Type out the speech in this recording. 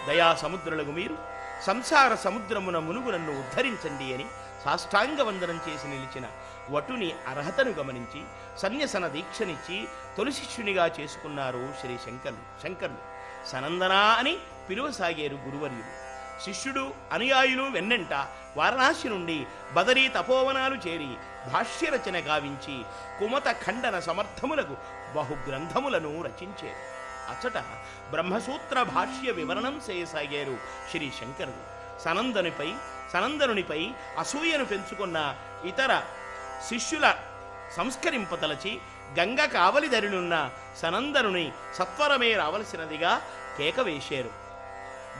దయా సముద్రులకు మీరు సంసార సముద్రమున మునుగు నన్ను ఉద్ధరించండి అని సాష్టాంగ వందనం చేసి నిలిచిన వటుని అర్హతను గమనించి సన్యసన దీక్షనిచ్చి తొలి శిష్యునిగా చేసుకున్నారు శ్రీ శంకరులు శంకరులు సనందనా అని పిలువసాగారు గురువర్యులు శిష్యుడు అనుయాయులు వెన్నంట వారణాసి నుండి బదరీ తపోవనాలు చేరి భాష్యరచన గావించి కుమత ఖండన సమర్థములకు బహుగ్రంథములను రచించారు అచ్చట బ్రహ్మసూత్ర భాష్య వివరణం చేయసాగారు శ్రీ శంకరుడు సనందనుపై సనందనునిపై అసూయను పెంచుకున్న ఇతర శిష్యుల సంస్కరింపతలచి గంగ కావలిదరినున్న సనందనుని సత్వరమే రావలసినదిగా కేక వేశారు